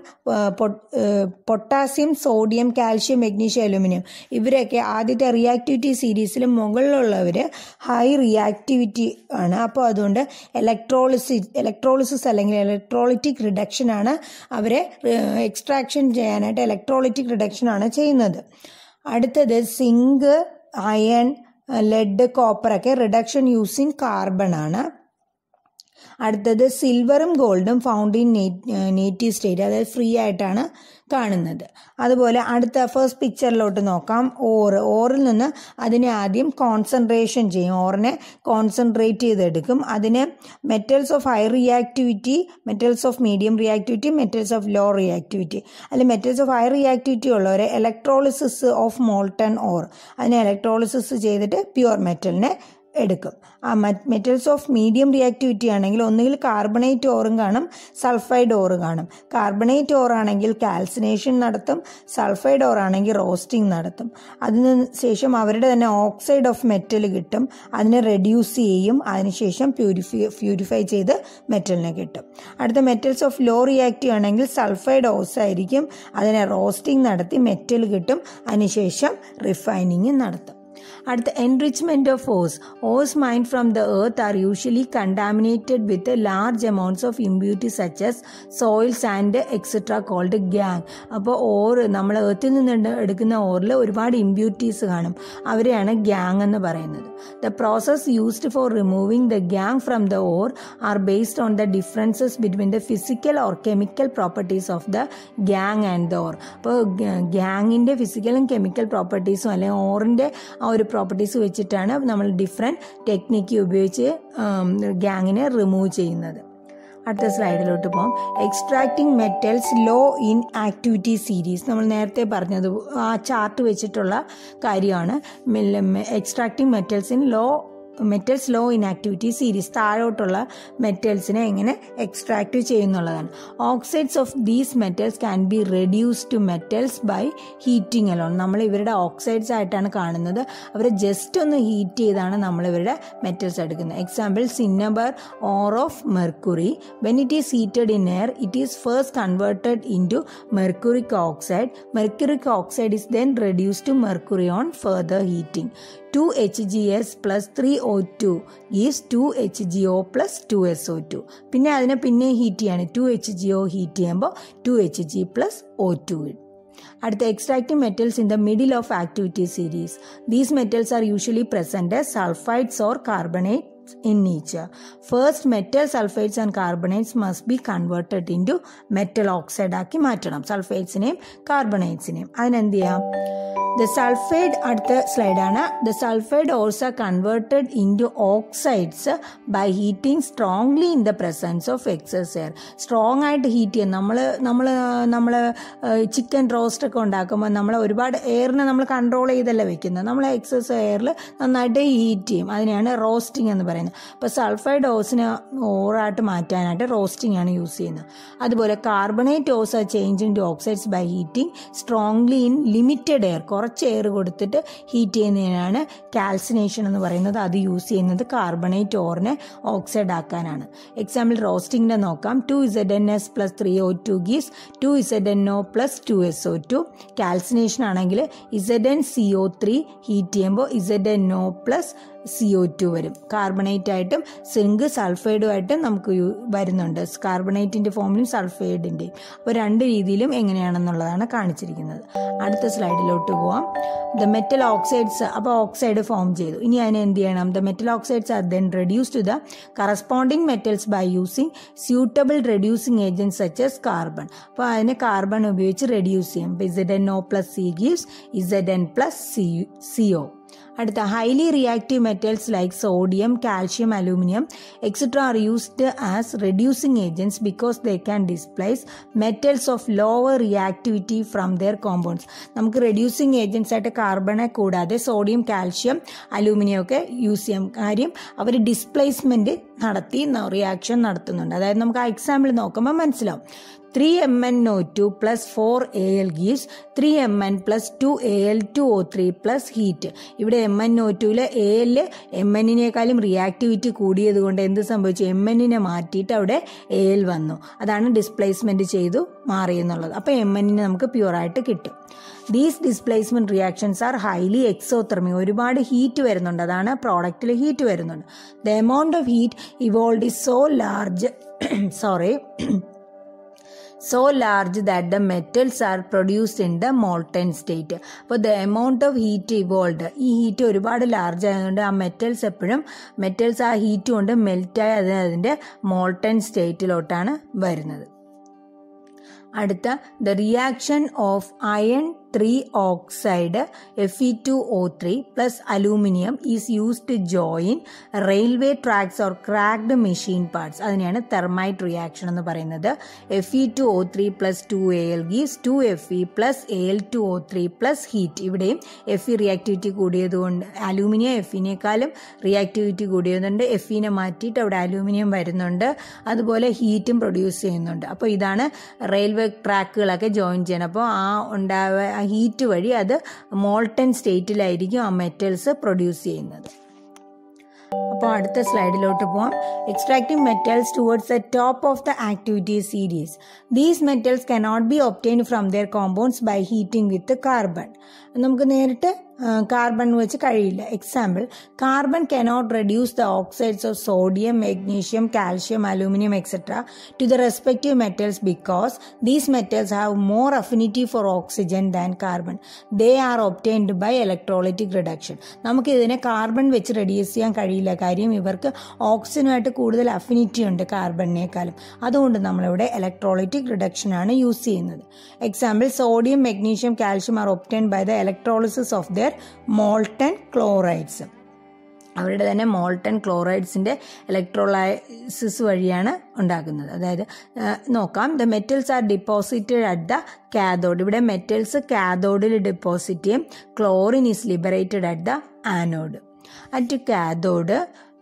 potassium sodium calcium magnesium aluminium ഇവരൊക്കെ ആദ്യത്തെ റിയാക്ടിവിറ്റി സീരീസിൽ മുകളിലുള്ളവർ ഹൈ റിയാക്ടിവിറ്റി ആണ് അപ്പോൾ അതുകൊണ്ട് ഇലക്ട്രോളിസിസ് ഇലക്ട്രോളിസിസ് അല്ലെങ്കിൽ ഇലക്ട്രോളിറ്റിക് റിഡക്ഷൻ ആണ് അവരെ എക്സ്ട്രാക്ഷൻ ചെയ്യാനായിട്ട് ഇലക്ട്രോളിറ്റിക് റിഡക്ഷൻ ആണ് ചെയ്യുന്നത് അടുത്തത് സിങ്ക് അയൺ ലെഡ് കോപ്പറൊക്കെ റിഡക്ഷൻ യൂസിങ് കാർബൺ ആണ് അടുത്തത് സിൽവറും ഗോൾഡും ഫൗണ്ട് ഇൻ നേറ്റീവ് സ്റ്റേറ്റ് അതായത് ഫ്രീ ആയിട്ടാണ് കാണുന്നത് അതുപോലെ അടുത്ത ഫസ്റ്റ് പിക്ചറിലോട്ട് നോക്കാം ഓറ് ഓറിൽ നിന്ന് അതിനെ ആദ്യം കോൺസെൻട്രേഷൻ ചെയ്യും ഓറിനെ കോൺസെൻട്രേറ്റ് ചെയ്തെടുക്കും അതിന് metals of high reactivity metals of medium reactivity metals of low reactivity അല്ലെ മെറ്റൽസ് ഓഫ് ഹൈ റിയാക്ടിവിറ്റി ഉള്ളവരെ ഇലക്ട്രോളിസിസ് ഓഫ് മോൾട്ടൺ ഓർ അതിനെ ഇലക്ട്രോളിസിസ് ചെയ്തിട്ട് പ്യുവർ മെറ്റലിനെ എടുക്കും ആ മെറ്റൽസ് ഓഫ് മീഡിയം റിയാക്ടിവിറ്റി ആണെങ്കിൽ ഒന്നുകിൽ കാർബണേറ്റ് ഓറും കാണും സൾഫൈഡ് ഓറ് കാണും കാർബണേറ്റ് ഓർ ആണെങ്കിൽ കാൽസിനേഷൻ നടത്തും സൾഫൈഡ് ഓർ ആണെങ്കിൽ റോസ്റ്റിംഗ് നടത്തും അതിന് ശേഷം അവരുടെ തന്നെ ഓക്സൈഡ് ഓഫ് മെറ്റൽ കിട്ടും അതിനെ റെഡ്യൂസ് ചെയ്യും അതിനുശേഷം പ്യൂരിഫൈ പ്യൂരിഫൈ ചെയ്ത് മെറ്റലിനെ കിട്ടും അടുത്ത മെറ്റൽസ് ഓഫ് ലോ റിയാക്റ്റീവ് ആണെങ്കിൽ സൾഫൈഡ് ഓസ് ആയിരിക്കും അതിനെ റോസ്റ്റിംഗ് നടത്തി മെറ്റൽ കിട്ടും അതിനുശേഷം റിഫൈനിങ് നടത്തും അടുത്ത enrichment of ores ores mined from the earth are usually contaminated with large amounts of impurity such as soil sand etcetera called gangue അപ്പോൾ ഓർ നമ്മൾ എർത്തിൽ നിന്ന് എടുക്കുന്ന ഓറിൽ ഒരുപാട് ഇമ്പ്യൂരിറ്റീസ് കാണും അവരെയാണ് ഗ്യാങ് എന്ന് പറയുന്നത് the process used for removing the gangue from the ore are based on the differences between the physical or chemical properties of the gangue and the ore അപ്പോൾ ഗ്യാങ്ങിൻ്റെ ഫിസിക്കലും കെമിക്കൽ പ്രോപ്പർട്ടീസും അല്ലെങ്കിൽ ഓറിൻ്റെ ആ ഒരു പ്രോപ്പർട്ടീസ് വെച്ചിട്ടാണ് നമ്മൾ ഡിഫറെൻറ്റ് ടെക്നിക്ക് ഉപയോഗിച്ച് ഗ്യാങ്ങിനെ റിമൂവ് ചെയ്യുന്നത് അടുത്ത സ്ലൈഡിലോട്ട് പോകാം extracting metals low in activity series നമ്മൾ നേരത്തെ പറഞ്ഞത് ആ ചാർട്ട് വെച്ചിട്ടുള്ള കാര്യമാണ് extracting metals in low metals low in activity series താഴോട്ടുള്ള മെറ്റൽസിനെ എങ്ങനെ എക്സ്ട്രാക്ട് ചെയ്യുന്നുള്ളതാണ് oxides of these metals can be reduce to metals by heating alone നമ്മൾ ഇവരുടെ ഓക്സൈഡ്സ് ആയിട്ടാണ് കാണുന്നത് അവരെ ജസ്റ്റ് ഒന്ന് ഹീറ്റ് ചെയ്താണ് നമ്മൾ ഇവരുടെ മെറ്റൽസ് എടുക്കുന്നത് example cinnabar ore of mercury when it is heated in air it is first converted into mercuric oxide mercuric oxide is then reduce to mercury on further heating two H G S plus three O two is two H G O plus two S O two പിന്നെ അതിനെ പിന്നെ ഹീറ്റ് ചെയ്യാണ് two H G O heat ചെയ്യുമ്പോൾ two H G plus O two അടുത്ത extractive metals in the middle of activity series these metals are usually present sulphides or carbonate in nature. First, metal sulfides and carbonates must be converted into metal oxide ആക്കി മാറ്റണം സൾഫൈഡ്സിനെയും കാർബണേറ്റ്സിനെയും അതിനെന്ത് ചെയ്യാം ദ സൾഫൈഡ് അടുത്ത സ്ലൈഡാണ് the sulphide also converted into oxides by heating strongly in the presence of excess air strong ആയിട്ട് ഹീറ്റ് ചെയ്യും നമ്മൾ നമ്മൾ നമ്മൾ ചിക്കൻ റോസ്റ്റ് ഒക്കെ ഉണ്ടാക്കുമ്പോൾ നമ്മൾ ഒരുപാട് എയറിനെ നമ്മൾ കൺട്രോൾ ചെയ്തല്ല വെക്കുന്നത് നമ്മൾ എക്സസ് എയറിൽ നന്നായിട്ട് ഹീറ്റ് ചെയ്യും അതിനെയാണ് റോസ്റ്റിംഗ് എന്ന് പറയുന്നത് അപ്പോൾ സൾഫൈഡ് ഓസിനെ ഓറായിട്ട് മാറ്റാനായിട്ട് റോസ്റ്റിംഗ് ആണ് യൂസ് ചെയ്യുന്നത് അതുപോലെ carbonate ores are change into oxides by heating strongly in limited air കുറച്ച് കുറച്ച് എയർ കൊടുത്തിട്ട് ഹീറ്റ് ചെയ്യുന്നതിനാണ് കാൽസിനേഷൻ എന്ന് പറയുന്നത് അത് യൂസ് ചെയ്യുന്നത് കാർബണേറ്റ് ഓറിനെ ഓക്സൈഡ് ആക്കാനാണ് എക്സാമ്പിൾ റോസ്റ്റിങ്ങിൻ്റെ നോക്കാം two Z N S plus three O two gives two Z N O plus two S O two calcination ആണെങ്കിൽ Z N C O three heat ചെയ്യുമ്പോൾ Z N O plus C O two വരും കാർബണേറ്റ് ആയിട്ടും സിങ്ക് സൾഫൈഡുമായിട്ടും നമുക്ക് യു- വരുന്നുണ്ട് കാർബണേറ്റിൻ്റെ ഫോമിലും സൾഫൈഡിൻ്റെയും അപ്പോൾ രണ്ട് രീതിയിലും എങ്ങനെയാണെന്നുള്ളതാണ് കാണിച്ചിരിക്കുന്നത് അടുത്ത സ്ലൈഡിലോട്ട് പോവാം ദ മെറ്റൽ ഓക്സൈഡ്സ് അപ്പോൾ ഓക്സൈഡ് ഫോം ചെയ്തു ഇനി അതിനെ എന്ത് ചെയ്യണം the metal oxides are then reduce to the corresponding metals by using suitable reducing agents such as carbon അപ്പോൾ അതിനെ കാർബൺ ഉപയോഗിച്ച് റെഡ്യൂസ് ചെയ്യും ഇപ്പോൾ Z N O plus C gives Z N plus C C O അടുത്ത highly reactive metals like sodium calcium aluminium etcetera are used as reducing agents because they can displace metals of lower reactivity from their compounds നമുക്ക് റെഡ്യൂസിങ് ഏജൻസ് ആയിട്ട് കാർബണെ കൂടാതെ സോഡിയം കാൽഷ്യം അലൂമിനിയം ഒക്കെ യൂസ് ചെയ്യാം കാര്യം അവർ ഡിസ്പ്ലേസ്മെന്റ് നടത്തി റിയാക്ഷൻ നടത്തുന്നുണ്ട് അതായത് നമുക്ക് ആ എക്സാമ്പിൾ നോക്കുമ്പോൾ മനസ്സിലാവും three M N O two plus four A L gives three M N plus two A L two O three plus heat ഇവിടെ എം എൻ ഒ ടുവിൽ എ എൽ എം എന്നിനേക്കാളും റിയാക്ടിവിറ്റി കൂടിയത് കൊണ്ട് എന്ത് സംഭവിച്ചു എം എന്നിനെ മാറ്റിയിട്ട് അവിടെ എ എൽ വന്നു അതാണ് ഡിസ്പ്ലേസ്മെന്റ് ചെയ്തു മാറി എന്നുള്ളത് അപ്പോൾ എം എന്നിനെ നമുക്ക് പ്യുവറായിട്ട് കിട്ടും these displacement reactions are highly exothermic ഒരുപാട് ഹീറ്റ് വരുന്നുണ്ട് അതാണ് പ്രോഡക്റ്റിൽ ഹീറ്റ് വരുന്നുണ്ട് the amount of heat evolved is so large sorry so large that the metals are produced in the molten state അപ്പോൾ the amount of heat evolved ഈ ഹീറ്റ് ഒരുപാട് ലാർജ് ആയതുകൊണ്ട് ആ മെറ്റൽസ് എപ്പോഴും മെറ്റൽസ് ആ ഹീറ്റ് കൊണ്ട് മെൽറ്റായി അത് അതിൻ്റെ മോൾട്ടൻ സ്റ്റേറ്റിലോട്ടാണ് വരുന്നത് അടുത്ത the reaction of iron three oxide F E two O three plus aluminium is use to join railway tracks or cracked machine parts അതിനെയാണ് തെർമൈറ്റ് റിയാക്ഷൻ എന്ന് പറയുന്നത് F E two O three plus two A L gives two F E plus A L two O three plus heat ഇവിടെയും എഫ് ഇ റിയാക്ടിവിറ്റി കൂടിയതുകൊണ്ട് അലൂമിനിയം എഫിനേക്കാളും റിയാക്ടിവിറ്റി കൂടിയതുകൊണ്ട് എഫിനെ മാറ്റിയിട്ട് അവിടെ അലൂമിനിയം വരുന്നുണ്ട് അതുപോലെ ഹീറ്റും പ്രൊഡ്യൂസ് ചെയ്യുന്നുണ്ട് അപ്പോൾ ഇതാണ് റെയിൽവേ ട്രാക്കുകളൊക്കെ ജോയിൻ ചെയ്യണം അപ്പോൾ ആ ഉണ്ടാവ ആ ഹീറ്റ് വഴി അത് മോൾട്ടൻ സ്റ്റേറ്റിലായിരിക്കും ആ മെറ്റൽസ് പ്രൊഡ്യൂസ് ചെയ്യുന്നത് അപ്പോൾ അടുത്ത സ്ലൈഡിലോട്ട് പോവാം extracting metals towards the top of the activity series these metals cannot be obtained from their compounds by heating with carbon നമുക്ക് നേരിട്ട് കാർബൺ വെച്ച് കഴിയില്ല example carbon cannot reduce the oxides of sodium magnesium calcium aluminium etcetera to the respective metals because these metals have more affinity for oxygen than carbon they are obtained by electrolytic reduction നമുക്ക് ഇതിനെ കാർബൺ വെച്ച് റെഡ്യൂസ് ചെയ്യാൻ കഴിയില്ല കാര്യം ഇവർക്ക് ഓക്സിജനുമായിട്ട് കൂടുതൽ അഫിനിറ്റി ഉണ്ട് കാർബണിനേക്കാളും അതുകൊണ്ട് നമ്മളിവിടെ ഇലക്ട്രോളിറ്റിക് റിഡക്ഷനാണ് യൂസ് ചെയ്യുന്നത് example sodium magnesium calcium are obtained by the electrolysis of their molten chlorides അവരുടെ തന്നെ മോൾട്ടൺ ക്ലോറൈഡ്സിന്റെ ഇലക്ട്രോലൈസിസ് വഴിയാണ് ഉണ്ടാക്കുന്നത് അതായത് ആ, നോക്കാം the metals are deposited at the cathode ഇവിടെ മെറ്റൽസ് കാഥോഡിൽ ഡെപ്പോസിറ്റ് ചെയ്യും chlorine is liberated at the anode at cathode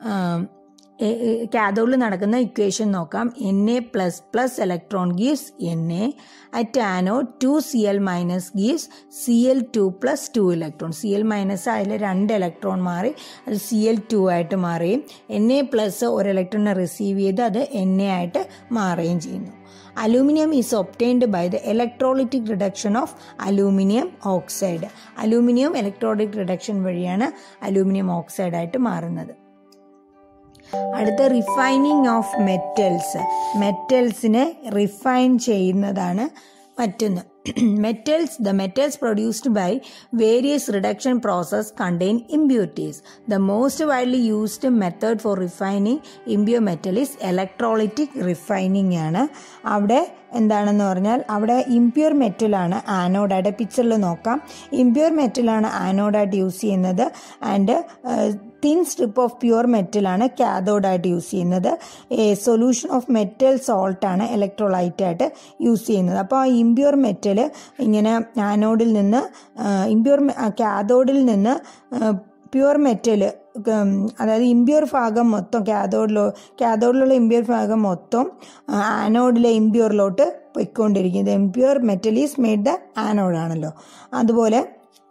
കാഥോഡിൽ നടക്കുന്ന ഇക്വേഷൻ നോക്കാം N A plus plus electron gives N A at anode two C L minus gives C L two plus two electron C L minus അതിൽ രണ്ട് ഇലക്ട്രോൺ മാറി അത് സി എൽ ടു ആയിട്ട് മാറുകയും എൻ എ പ്ലസ് ഒരു ഇലക്ട്രോണിനെ റിസീവ് ചെയ്ത് അത് എൻ എ ആയിട്ട് മാറുകയും ചെയ്യുന്നു aluminium is obtained by the electrolytic reduction of aluminium oxide aluminium electrolytic reduction വഴിയാണ് അലൂമിനിയം ഓക്സൈഡ് ആയിട്ട് മാറുന്നത് അടുത്ത റിഫൈനിങ് ഓഫ് മെറ്റൽസ് മെറ്റൽസിനെ റിഫൈൻ ചെയ്യുന്നതാണ് മറ്റൊന്ന് metals the metals produced by various reduction process contain impurities the most widely used method for refining impure metal is electrolytic refining ആണ് അവിടെ എന്താണെന്ന് പറഞ്ഞാൽ അവിടെ ഇമ്പ്യൂർ മെറ്റലാണ് ആനോഡായിട്ട് പിക്ചറിൽ നോക്കാം ഇമ്പ്യൂർ മെറ്റലാണ് ആനോഡായിട്ട് യൂസ് ചെയ്യുന്നത് and thin strip of pure മെറ്റലാണ് കാഥോഡായിട്ട് യൂസ് ചെയ്യുന്നത് a solution of metal salt ആണ് ഇലക്ട്രോലൈറ്റ് ആയിട്ട് യൂസ് ചെയ്യുന്നത് അപ്പോൾ ആ ഇമ്പ്യൂർ മെറ്റൽ ഇങ്ങനെ ആനോഡിൽ നിന്ന് ഇമ്പ്യൂർ കാഥോഡിൽ നിന്ന് പ്യുവർ മെറ്റൽ അതായത് ഇമ്പ്യൂർ ഭാഗം മൊത്തം കാഥോഡിലോ കാഥോഡിലുള്ള ഇമ്പ്യൂർ ഭാഗം മൊത്തം ആനോഡിലെ ഇമ്പ്യൂറിലോട്ട് പൊയ്ക്കൊണ്ടിരിക്കുന്നത് impure metal is made the anode ആണല്ലോ അതുപോലെ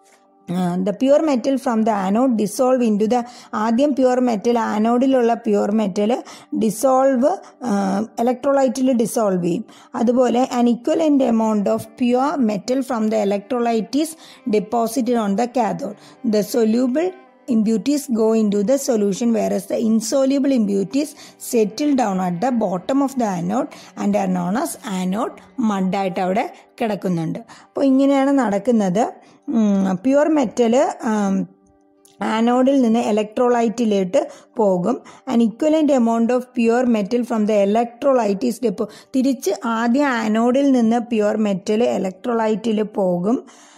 the pure metal from the anode dissolve into the ആദ്യം പ്യുവർ മെറ്റൽ ആനോഡിലുള്ള പ്യുവർ മെറ്റൽ ഡിസോൾവ് ഇലക്ട്രോലൈറ്റിൽ ഡിസോൾവ് ചെയ്യും അതുപോലെ an equivalent amount of pure metal from the electrolyte is deposited on the cathode the soluble impurities go into the solution whereas the insoluble impurities settle down at the bottom of the anode and are known as anode mud ആയിട്ട് അവിടെ കിടക്കുന്നുണ്ട് അപ്പോൾ ഇങ്ങനെയാണ് നടക്കുന്നത് പ്യുവർ മെറ്റല് ആനോഡിൽ നിന്ന് ഇലക്ട്രോലൈറ്റിലേക്ക് പോകും and equivalent amount of pure metal from the electrolyte is ഡെപ്പോ തിരിച്ച് ആദ്യം ആനോഡിൽ നിന്ന് പ്യുവർ മെറ്റൽ ഇലക്ട്രോലൈറ്റിൽ പോകും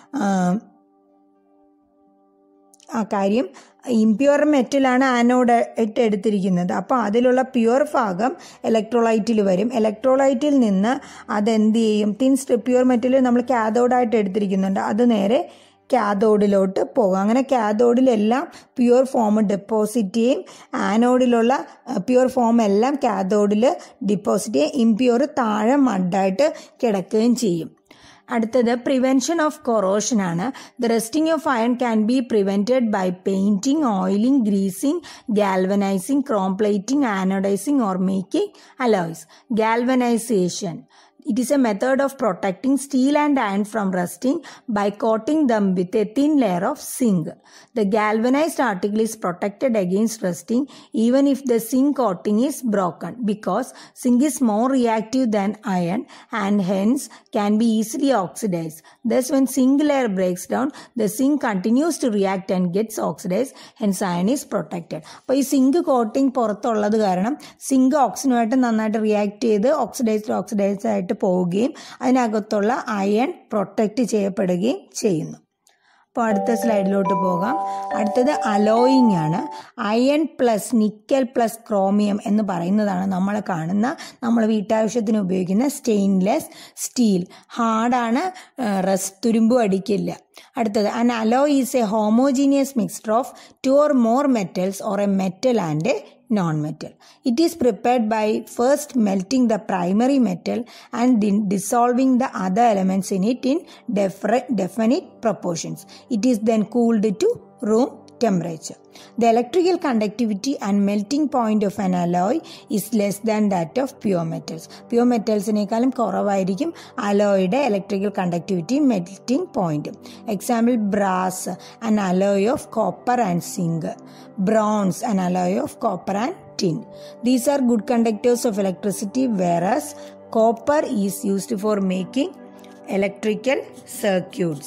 ആ കാര്യം ഇംപ്യുവർ മെറ്റലാണ് ആനോഡ് ഇട്ട് എടുത്തിരിക്കുന്നത് അപ്പോൾ അതിലുള്ള പ്യുവർ ഭാഗം ഇലക്ട്രോലൈറ്റിൽ വരും ഇലക്ട്രോലൈറ്റിൽ നിന്ന് അതെന്ത് ചെയ്യും തിൻ പ്യുവർ മെറ്റൽ നമ്മൾ കാഥോഡായിട്ട് എടുത്തിരിക്കുന്നുണ്ട് അത് നേരെ കാഥോഡിലോട്ട് പോകും അങ്ങനെ കാഥോഡിലെല്ലാം പ്യുവർ ഫോം ഡെപ്പോസിറ്റ് ചെയ്യും ആനോഡിലുള്ള പ്യുവർ ഫോം എല്ലാം കാഥോഡിൽ ഡിപ്പോസിറ്റ് ചെയ്യും ഇംപ്യുവർ താഴെ മഡായിട്ട് കിടക്കുകയും ചെയ്യും അടുത്തത് പ്രിവെൻഷൻ ഓഫ് കൊറോഷൻ ആണ് the rusting of iron can be prevented by painting oiling greasing galvanising chrome plating anodising or making alloys galvanisation It is a method of protecting steel and iron from rusting by coating them with a thin layer of zinc. The galvanized article is protected against rusting even if the zinc coating is broken because zinc is more reactive than iron and hence can be easily oxidized. Thus, when zinc layer breaks down, the zinc continues to react and gets oxidized, hence iron is protected. അപ്പോൾ ഈ സിങ്ക് കോട്ടിംഗ് പുറത്തുള്ളത് കാരണം സിങ്ക് ഓക്സിജനുമായിട്ട് നന്നായിട്ട് റിയാക്ട് ചെയ്ത് ഓക്സിഡൈസ്ഡ് ഓക്സിഡൈസ് ആയിട്ട് പോവുകയും അതിനകത്തുള്ള അയൺ പ്രൊട്ടക്റ്റ് ചെയ്യപ്പെടുകയും ചെയ്യുന്നു അപ്പോൾ അടുത്ത സ്ലൈഡിലോട്ട് പോകാം അടുത്തത് അലോയിങ് ആണ് iron plus nickel plus chromium എന്ന് പറയുന്നതാണ് നമ്മൾ കാണുന്ന നമ്മൾ വീട്ടാവശ്യത്തിന് ഉപയോഗിക്കുന്ന സ്റ്റെയിൻലെസ് സ്റ്റീൽ ഹാർഡാണ് റസ് തുരുമ്പും അടിക്കില്ല അടുത്തത് an alloy is a homogeneous mixture of two or more metals or a metal and a non-metal. It is prepared by first melting the primary metal and then dissolving the other elements in it in definite proportions. It is then cooled to room temperature. The electrical conductivity and melting point of an alloy is less than that of pure metals. Pure മെറ്റൽസിനേക്കാളും കുറവായിരിക്കും അലോയുടെ electrical conductivity melting point example brass an alloy of copper and zinc bronze an alloy of copper and tin. These are good conductors of electricity, whereas copper is used for making electrical circuits.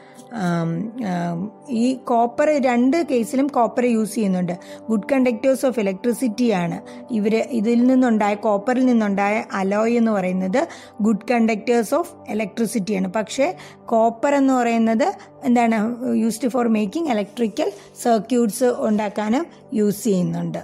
ഈ കോപ്പർ രണ്ട് കേസിലും കോപ്പർ യൂസ് ചെയ്യുന്നുണ്ട് ഗുഡ് കണ്ടക്ടേഴ്സ് ഓഫ് ഇലക്ട്രിസിറ്റി ആണ് ഇവർ ഇതിൽ നിന്നുണ്ടായ കോപ്പറിൽ നിന്നുണ്ടായ അലോയ് എന്ന് പറയുന്നത് ഗുഡ് കണ്ടക്ടേഴ്സ് ഓഫ് ഇലക്ട്രിസിറ്റിയാണ് പക്ഷേ കോപ്പർ എന്ന് പറയുന്നത് എന്താണ് used for making electrical circuits ഉണ്ടാക്കാനും യൂസ് ചെയ്യുന്നുണ്ട്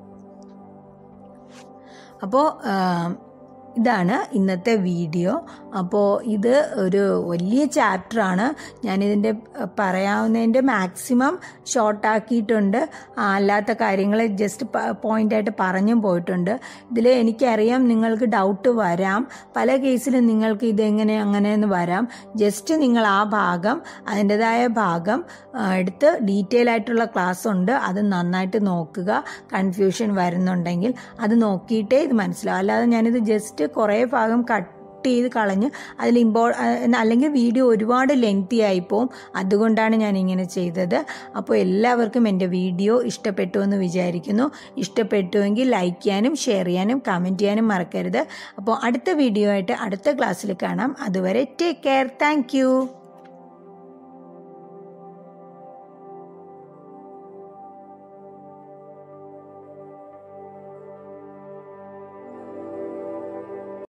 അപ്പോൾ ഇതാണ് ഇന്നത്തെ വീഡിയോ അപ്പോൾ ഇത് ഒരു വലിയ ചാപ്റ്ററാണ് ഞാനിതിൻ്റെ പറയാവുന്നതിൻ്റെ മാക്സിമം ഷോർട്ടാക്കിയിട്ടുണ്ട് അല്ലാത്ത കാര്യങ്ങൾ ജസ്റ്റ് പോയിൻ്റായിട്ട് പറഞ്ഞും പോയിട്ടുണ്ട് ഇതിൽ എനിക്കറിയാം നിങ്ങൾക്ക് ഡൗട്ട് വരാം പല കേസിലും നിങ്ങൾക്ക് ഇതെങ്ങനെ അങ്ങനെയെന്ന് വരാം ജസ്റ്റ് നിങ്ങൾ ആ ഭാഗം അതിൻ്റെതായ ഭാഗം എടുത്ത് ഡീറ്റെയിൽ ആയിട്ടുള്ള ക്ലാസ് ഉണ്ട് അത് നന്നായിട്ട് നോക്കുക കൺഫ്യൂഷൻ വരുന്നുണ്ടെങ്കിൽ അത് നോക്കിയിട്ടേ ഇത് മനസ്സിലാവും അല്ലാതെ ഞാനിത് ജസ്റ്റ് കുറേ ഭാഗം കട്ട് ചെയ്ത് കളഞ്ഞ് അതിൽ ഇമ്പോ അല്ലെങ്കിൽ വീഡിയോ ഒരുപാട് ലെങ്തി ആയിപ്പോവും അതുകൊണ്ടാണ് ഞാൻ ഇങ്ങനെ ചെയ്തത് അപ്പോൾ എല്ലാവർക്കും എൻ്റെ വീഡിയോ ഇഷ്ടപ്പെട്ടു എന്ന് വിചാരിക്കുന്നു ഇഷ്ടപ്പെട്ടുവെങ്കിൽ ലൈക്ക് ചെയ്യാനും ഷെയർ ചെയ്യാനും കമൻറ്റ് ചെയ്യാനും മറക്കരുത് അപ്പോൾ അടുത്ത വീഡിയോ ആയിട്ട് അടുത്ത ക്ലാസ്സിൽ കാണാം അതുവരെ ടേക്ക് കെയർ താങ്ക്